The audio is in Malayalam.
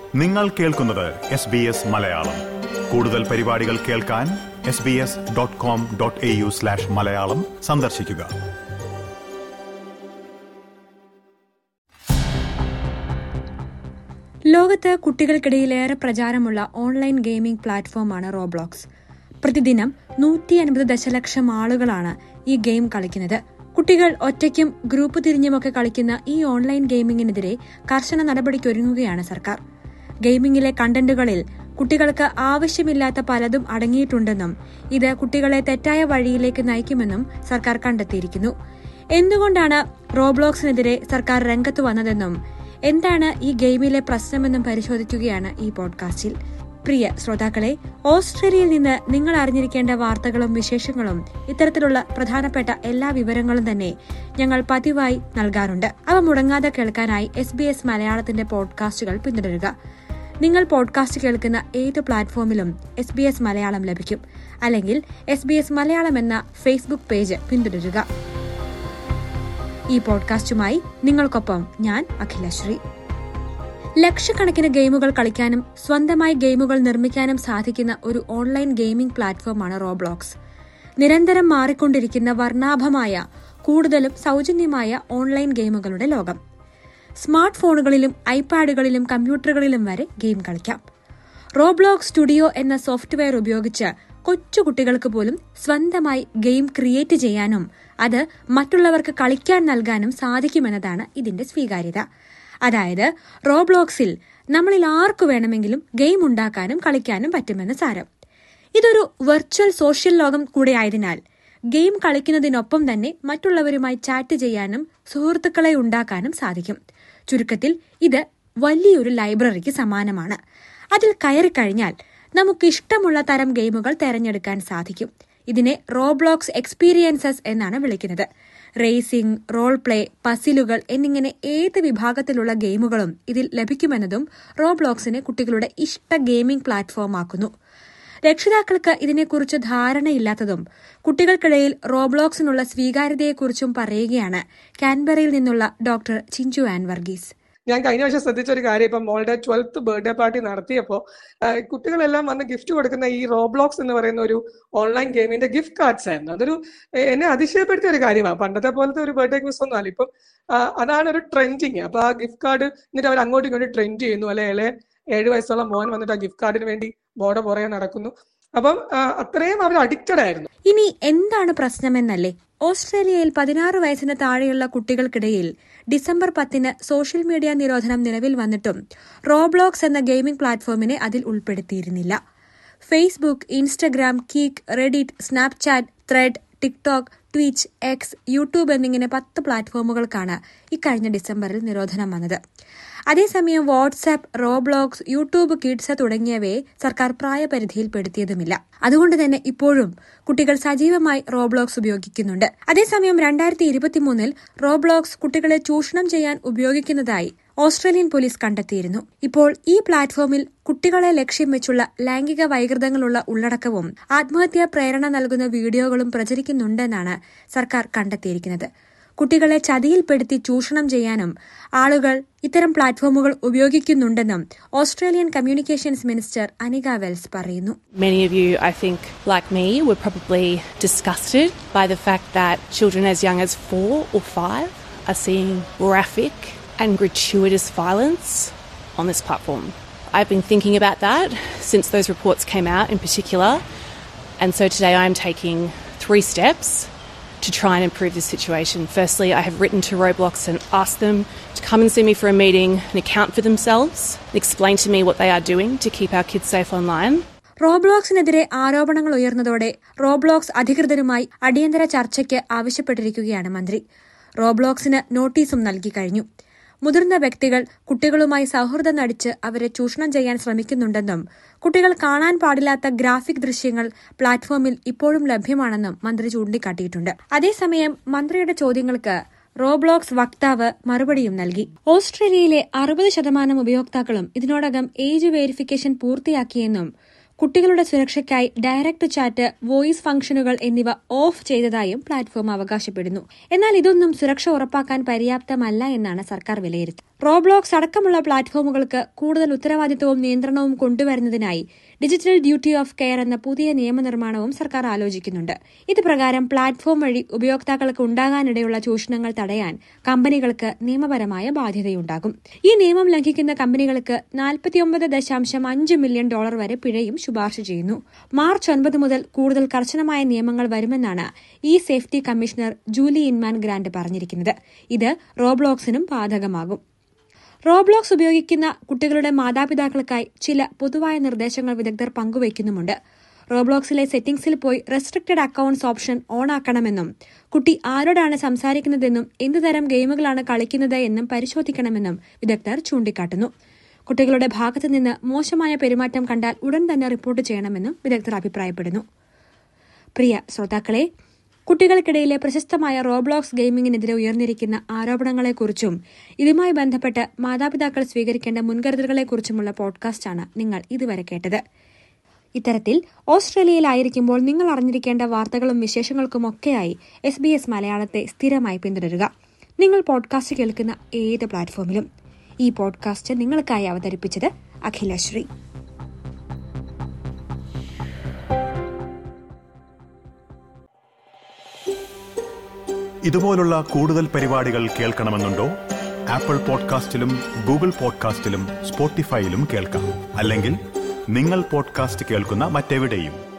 നിങ്ങൾ കേൾക്കുന്നത് എസ് ബി എസ് മലയാളം കൂടുതൽ പരിപാടികൾ കേൾക്കാൻ S B S dot com dot A U slash Malayalam സന്ദർശിക്കുക ലോകത്ത് കുട്ടികൾക്കിടയിൽ ഏറെ പ്രചാരമുള്ള ഓൺലൈൻ ഗെയിമിംഗ് പ്ലാറ്റ്ഫോമാണ് റോബ്ലോക്സ് പ്രതിദിനം നൂറ്റി അൻപത് ദശലക്ഷം ആളുകളാണ് ഈ ഗെയിം കളിക്കുന്നത് കുട്ടികൾ ഒറ്റയ്ക്കും ഗ്രൂപ്പ് തിരിഞ്ഞുമൊക്കെ കളിക്കുന്ന ഈ ഓൺലൈൻ ഗെയിമിംഗിനെതിരെ കർശന നടപടിക്കൊരുങ്ങുകയാണ് സർക്കാർ ഗെയിമിംഗിലെ കണ്ടന്റുകളിൽ കുട്ടികൾക്ക് ആവശ്യമില്ലാത്ത പലതും അടങ്ങിയിട്ടുണ്ടെന്നും ഇത് കുട്ടികളെ തെറ്റായ വഴിയിലേക്ക് നയിക്കുമെന്നും സർക്കാർ കണ്ടെത്തിയിരിക്കുന്നു എന്തുകൊണ്ടാണ് റോബ്ലോക്സിനെതിരെ സർക്കാർ രംഗത്ത് വന്നതെന്നും എന്താണ് ഈ ഗെയിമിലെ പ്രശ്നമെന്നും പരിശോധിക്കുകയാണ് ഈ പോഡ്കാസ്റ്റിൽ പ്രിയ ശ്രോതാക്കളെ ഓസ്ട്രേലിയയിൽ നിന്ന് നിങ്ങൾ അറിഞ്ഞിരിക്കേണ്ട വാർത്തകളും വിശേഷങ്ങളും ഇത്തരത്തിലുള്ള പ്രധാനപ്പെട്ട എല്ലാ വിവരങ്ങളും തന്നെ ഞങ്ങൾ പതിവായി നൽകാറുണ്ട് അവ മുടങ്ങാതെ കേൾക്കാനായി എസ് ബി എസ് മലയാളത്തിന്റെ പോഡ്കാസ്റ്റുകൾ പിന്തുടരുക നിങ്ങൾ പോഡ്കാസ്റ്റ് കേൾക്കുന്ന ഏത് പ്ലാറ്റ്ഫോമിലും എസ് ബി എസ് മലയാളം ലഭിക്കും അല്ലെങ്കിൽ എസ് ബി എസ് മലയാളം എന്ന ഫേസ്ബുക്ക് പേജ് പിന്തുടരുക ഈ പോഡ്കാസ്റ്റുമായി നിങ്ങൾക്കൊപ്പം ഞാൻ അഖിലശ്രീ ലക്ഷക്കണക്കിന് ഗെയിമുകൾ കളിക്കാനും സ്വന്തമായി ഗെയിമുകൾ നിർമ്മിക്കാനും സാധിക്കുന്ന ഒരു ഓൺലൈൻ ഗെയിമിംഗ് പ്ലാറ്റ്ഫോമാണ് റോബ്ലോക്സ് നിരന്തരം മാറിക്കൊണ്ടിരിക്കുന്ന വർണ്ണാഭമായ കൂടുതലും സൗജന്യമായ ഓൺലൈൻ ഗെയിമുകളുടെ ലോകം സ്മാർട്ട് ഫോണുകളിലും ഐപാഡുകളിലും കമ്പ്യൂട്ടറുകളിലും വരെ ഗെയിം കളിക്കാം റോബ്ലോക്സ് സ്റ്റുഡിയോ എന്ന സോഫ്റ്റ്വെയർ ഉപയോഗിച്ച് കൊച്ചു കുട്ടികൾക്ക് പോലും സ്വന്തമായി ഗെയിം ക്രിയേറ്റ് ചെയ്യാനും അത് മറ്റുള്ളവർക്ക് കളിക്കാൻ നൽകാനും സാധിക്കുമെന്നതാണ് ഇതിന്റെ സ്വീകാര്യത അതായത് റോബ്ലോക്സിൽ നമ്മളിൽ ആർക്കു വേണമെങ്കിലും ഗെയിം ഉണ്ടാക്കാനും കളിക്കാനും പറ്റുമെന്ന് സാരം ഇതൊരു വെർച്വൽ സോഷ്യൽ ലോകം കൂടെയായതിനാൽ ഗെയിം കളിക്കുന്നതിനൊപ്പം തന്നെ മറ്റുള്ളവരുമായി ചാറ്റ് ചെയ്യാനും സുഹൃത്തുക്കളെ ഉണ്ടാക്കാനും സാധിക്കും ചുരുക്കത്തിൽ ഇത് വലിയൊരു ലൈബ്രറിക്ക് സമാനമാണ് അതിൽ കയറിക്കഴിഞ്ഞാൽ നമുക്ക് ഇഷ്ടമുള്ള തരം ഗെയിമുകൾ തെരഞ്ഞെടുക്കാൻ സാധിക്കും ഇതിനെ റോബ്ലോക്സ് എക്സ്പീരിയൻസസ് എന്നാണ് വിളിക്കുന്നത് റേസിംഗ് റോൾ പ്ലേ പസിലുകൾ എന്നിങ്ങനെ ഏത് വിഭാഗത്തിലുള്ള ഗെയിമുകളും ഇതിൽ ലഭിക്കുമെന്നതും റോബ്ലോക്സിനെ കുട്ടികളുടെ ഇഷ്ട ഗെയിമിംഗ് പ്ലാറ്റ്ഫോം ആക്കുന്നു രക്ഷിതാക്കൾക്ക് ഇതിനെക്കുറിച്ച് ധാരണയില്ലാത്തതും കുട്ടികൾക്കിടയിൽ റോബ്ലോക്സിനുള്ള സ്വീകാര്യതയെക്കുറിച്ചും പറയുകയാണ് കാൻബറയിൽ നിന്നുള്ള ഡോക്ടർ ചിഞ്ചു ആൻ വർഗീസ് ഞാൻ കഴിഞ്ഞ വർഷം ശ്രദ്ധിച്ച ഒരു കാര്യം ഇപ്പം മോളുടെ ട്വൽത്ത് ബർത്ത്ഡേ പാർട്ടി നടത്തിയപ്പോൾ കുട്ടികളെല്ലാം വന്ന് ഗിഫ്റ്റ് കൊടുക്കുന്ന ഈ റോബ്ലോക്സ് എന്ന് പറയുന്ന ഒരു ഓൺലൈൻ ഗെയിമിന്റെ ഗിഫ്റ്റ് കാർഡ്സ് ആയിരുന്നു അതൊരു എന്നെ അതിശയപ്പെടുത്തിയ ഒരു കാര്യമാണ് പണ്ടത്തെ പോലത്തെ ഒരു ബർത്ത്ഡേ ക്വിസ് ഒന്നും അല്ല ഇപ്പം അതാണ് ഒരു ട്രെൻഡിങ് അപ്പൊ ആ ഗിഫ്റ്റ് കാർഡ് എന്നിട്ട് അവർ അങ്ങോട്ടും ഇങ്ങോട്ടും ട്രെൻഡ് ചെയ്യുന്നു അല്ലെ അല്ലെ ഏഴ് വയസ്സുള്ള മോൻ വന്നിട്ട് ആ ഗിഫ്റ്റ് കാർഡിന് വേണ്ടി ബോർഡ് പുറകെ നടക്കുന്നു അപ്പം അത്രയും അവർ അഡിക്റ്റഡ് ആയിരുന്നു ഇനി എന്താണ് പ്രശ്നമെന്നല്ലേ ഓസ്ട്രേലിയയിൽ പതിനാറ് വയസ്സിന് താഴെയുള്ള കുട്ടികൾക്കിടയിൽ ഡിസംബർ പത്തിന് സോഷ്യൽ മീഡിയ നിരോധനം നിലവിൽ വന്നിട്ടും റോബ്ലോക്സ് എന്ന ഗെയിമിംഗ് പ്ലാറ്റ്ഫോമിനെ അതിൽ ഉൾപ്പെടുത്തിയിരുന്നില്ല Facebook Instagram Kick Reddit Snapchat Thread TikTok Twitch X YouTube എന്നിങ്ങനെ പത്ത് പ്ലാറ്റ്ഫോമുകൾക്കാണ് ഇക്കഴിഞ്ഞ ഡിസംബറിൽ നിരോധനം വന്നത് അതേസമയം വാട്സാപ്പ് റോബ്ലോക്സ് യൂട്യൂബ് കിഡ്സ് തുടങ്ങിയവയെ സർക്കാർ പ്രായപരിധിയിൽപ്പെടുത്തിയതുമില്ല അതുകൊണ്ട് തന്നെ ഇപ്പോഴും കുട്ടികൾ സജീവമായി റോബ്ലോക്സ് ഉപയോഗിക്കുന്നുണ്ട് അതേസമയം രണ്ടായിരത്തി ഇരുപത്തിമൂന്നിൽ റോബ്ലോക്സ് കുട്ടികളെ ചൂഷണം ചെയ്യാൻ ഉപയോഗിക്കുന്നതായി ഓസ്ട്രേലിയൻ പോലീസ് കണ്ടെത്തിയിരുന്നു ഇപ്പോൾ ഈ പ്ലാറ്റ്ഫോമിൽ കുട്ടികളെ ലക്ഷ്യം വെച്ചുള്ള ലൈംഗിക വൈകൃതങ്ങളുള്ള ഉള്ളടക്കവും ആത്മഹത്യാ പ്രേരണ നൽകുന്ന വീഡിയോകളും പ്രചരിക്കുന്നുണ്ടെന്നാണ് സർക്കാർ കണ്ടെത്തിയിരിക്കുന്നത് കുട്ടികളെ ചതിയിൽപ്പെടുത്തി ചൂഷണം ചെയ്യാനും ആളുകൾ ഇത്തരം പ്ലാറ്റ്ഫോമുകൾ ഉപയോഗിക്കുന്നുണ്ടെന്നും Australian communications minister Anika Wells പറയുന്നു Many of you, I think, like me, were probably disgusted by the fact that children as young as four or five are seeing graphic and gratuitous violence on this platform. I've been thinking about that since those reports came out in particular, and so today I'm taking three steps to try and improve this situation. Firstly, I have written to Roblox and asked them to come and see me for a meeting and account for themselves and explain to me what they are doing to keep our kids safe online. റോബ്ലോക്സിനെതിരെ ആരോപണങ്ങൾ ഉയർന്നതോടെ റോബ്ലോക്സ് അധികൃതരുമായി അടിയന്തര ചർച്ചയ്ക്ക് ആവശ്യപ്പെട്ടിരിക്കുകയാണ് മന്ത്രി റോബ്ലോക്സിന് നോട്ടീസും നൽകി കഴിഞ്ഞു മുതിർന്ന വ്യക്തികൾ കുട്ടികളുമായി സൗഹൃദം നടിച്ച് അവരെ ചൂഷണം ചെയ്യാൻ ശ്രമിക്കുന്നുണ്ടെന്നും കുട്ടികൾ കാണാൻ പാടില്ലാത്ത ഗ്രാഫിക് ദൃശ്യങ്ങൾ പ്ലാറ്റ്ഫോമിൽ ഇപ്പോഴും ലഭ്യമാണെന്നും മന്ത്രി ചൂണ്ടിക്കാട്ടിയിട്ടുണ്ട് അതേസമയം മന്ത്രിയുടെ ചോദ്യങ്ങൾക്ക് റോബ്ലോക്സ് വക്താവ് മറുപടിയും നൽകി ഓസ്ട്രേലിയയിലെ അറുപത് ശതമാനം ഉപയോക്താക്കളും ഇതിനോടകം ഏജ് വെരിഫിക്കേഷൻ പൂർത്തിയാക്കിയെന്നും കുട്ടികളുടെ സുരക്ഷയ്ക്കായി ഡയറക്ട് ചാറ്റ് വോയിസ് ഫംഗ്ഷനുകൾ എന്നിവ ഓഫ് ചെയ്തതായും പ്ലാറ്റ്ഫോം അവകാശപ്പെടുന്നു എന്നാൽ ഇതൊന്നും സുരക്ഷ ഉറപ്പാക്കാൻ പര്യാപ്തമല്ല എന്നാണ് സർക്കാർ വിലയിരുത്തുന്നത് റോബ്ലോക്സ് അടക്കമുള്ള പ്ലാറ്റ്ഫോമുകൾക്ക് കൂടുതൽ ഉത്തരവാദിത്തവും നിയന്ത്രണവും കൊണ്ടുവരുന്നതിനായി ഡിജിറ്റൽ ഡ്യൂട്ടി ഓഫ് കെയർ എന്ന പുതിയ നിയമനിർമ്മാണവും സർക്കാർ ആലോചിക്കുന്നുണ്ട് ഇത് പ്രകാരം പ്ലാറ്റ്ഫോം വഴി ഉപയോക്താക്കൾക്ക് ഉണ്ടാകാനിടയുള്ള ചൂഷണങ്ങൾ തടയാൻ കമ്പനികൾക്ക് നിയമപരമായ ബാധ്യതയുണ്ടാകും ഈ നിയമം ലംഘിക്കുന്ന കമ്പനികൾക്ക് നാൽപ്പത്തിയൊമ്പത് ദശാംശം അഞ്ച് മില്യൺ ഡോളർ വരെ പിഴയും ശുപാർശ ചെയ്യുന്നു മാർച്ച് ഒൻപത് മുതൽ കൂടുതൽ കർശനമായ നിയമങ്ങൾ വരുമെന്നാണ് e safety commissioner Julie Inman Grant പറഞ്ഞിരിക്കുന്നത് ഇത് റോബ്ലോക്സിനും ബാധകമാകും റോബ്ലോക്സ് ഉപയോഗിക്കുന്ന കുട്ടികളുടെ മാതാപിതാക്കൾക്കായി ചില പൊതുവായ നിർദ്ദേശങ്ങൾ വിദഗ്ധർ പങ്കുവയ്ക്കുന്നുമുണ്ട് റോബ്ലോക്സിലെ സെറ്റിംഗ്സിൽ പോയി റെസ്ട്രിക്റ്റഡ് അക്കൌണ്ട്സ് ഓപ്ഷൻ ഓൺ ആക്കണമെന്നും കുട്ടി ആരോടാണ് സംസാരിക്കുന്നതെന്നും എന്തുതരം ഗെയിമുകളാണ് കളിക്കുന്നത് എന്നും പരിശോധിക്കണമെന്നും വിദഗ്ധർ ചൂണ്ടിക്കാട്ടുന്നു കുട്ടികളുടെ ഭാഗത്തു നിന്ന് മോശമായ പെരുമാറ്റം കണ്ടാൽ ഉടൻ തന്നെ റിപ്പോർട്ട് ചെയ്യണമെന്നും വിദഗ്ധർ അഭിപ്രായപ്പെടുന്നു പ്രിയ ശ്രോതാക്കളെ കുട്ടികൾക്കിടയിലെ പ്രശസ്തമായ റോബ്ലോക്സ് ഗെയിമിംഗിനെതിരെ ഉയർന്നിരിക്കുന്ന ആരോപണങ്ങളെക്കുറിച്ചും ഇതുമായി ബന്ധപ്പെട്ട് മാതാപിതാക്കൾ സ്വീകരിക്കേണ്ട മുൻകരുതലുകളെക്കുറിച്ചുമുള്ള പോഡ്കാസ്റ്റാണ് നിങ്ങൾ ഇതുവരെ കേട്ടത് ഇത്തരത്തിൽ ഓസ്ട്രേലിയയിലായിരിക്കുമ്പോൾ നിങ്ങൾ അറിഞ്ഞിരിക്കേണ്ട വാർത്തകളും വിശേഷങ്ങൾക്കുമൊക്കെയായി എസ് ബി എസ് മലയാളത്തെ സ്ഥിരമായി പിന്തുടരുക നിങ്ങൾ പോഡ്കാസ്റ്റ് കേൾക്കുന്ന ഏത് പ്ലാറ്റ്ഫോമിലും ഈ പോഡ്കാസ്റ്റ് നിങ്ങൾക്കായി അവതരിപ്പിച്ചത് അഖിലശ്രീ ഇതുപോലുള്ള കൂടുതൽ പരിപാടികൾ കേൾക്കണമെന്നുണ്ടോ ആപ്പിൾ പോഡ്കാസ്റ്റിലും ഗൂഗിൾ പോഡ്കാസ്റ്റിലും സ്പോട്ടിഫൈയിലും കേൾക്കാം അല്ലെങ്കിൽ നിങ്ങൾ പോഡ്കാസ്റ്റ് കേൾക്കുന്ന മറ്റെവിടെയും